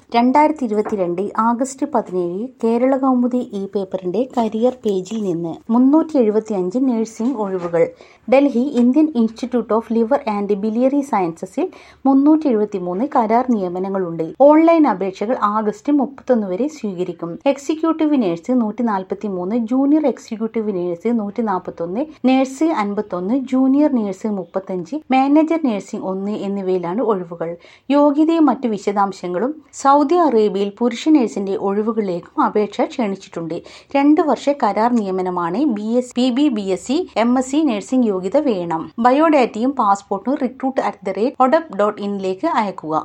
രണ്ടായിരത്തി ഇരുപത്തിരണ്ട് ആഗസ്റ്റ് പതിനേഴ് കേരള കൗമുദി ഇ പേപ്പറിന്റെ കരിയർ പേജിൽ നിന്ന് മുന്നൂറ്റി എഴുപത്തിയഞ്ച് നഴ്സിംഗ് ഒഴിവുകൾ Delhi Indian institute of liver and biliary സയൻസസിൽ മുന്നൂറ്റി എഴുപത്തിമൂന്ന് കരാർ നിയമനങ്ങളുണ്ട് ഓൺലൈൻ അപേക്ഷകൾ ആഗസ്റ്റ് മുപ്പത്തൊന്ന് വരെ സ്വീകരിക്കും എക്സിക്യൂട്ടീവ് നഴ്സ് നൂറ്റി നാൽപ്പത്തി മൂന്ന് ജൂനിയർ എക്സിക്യൂട്ടീവ് നഴ്സ് നൂറ്റി നാൽപ്പത്തൊന്ന് നഴ്സ് അൻപത്തൊന്ന് ജൂനിയർ നഴ്സ് മുപ്പത്തഞ്ച് മാനേജർ നഴ്സിംഗ് ഒന്ന് എന്നിവയിലാണ് ഒഴിവുകൾ യോഗ്യതയും മറ്റു വിശദാംശങ്ങളും സൗദി അറേബ്യയിൽ പുരുഷ നഴ്സിന്റെ ഒഴിവുകളിലേക്കും അപേക്ഷ ക്ഷണിച്ചിട്ടുണ്ട് രണ്ട് വർഷ കരാർ നിയമനമാണ് B S P B B S C M S C nursing യോഗ്യത വേണം ബയോഡാറ്റയും പാസ്പോർട്ടും റിക്രൂട്ട് അറ്റ് ദ റേറ്റ് ഒഡപ് ഡോട്ട് ഇനിലേക്ക് അയക്കുക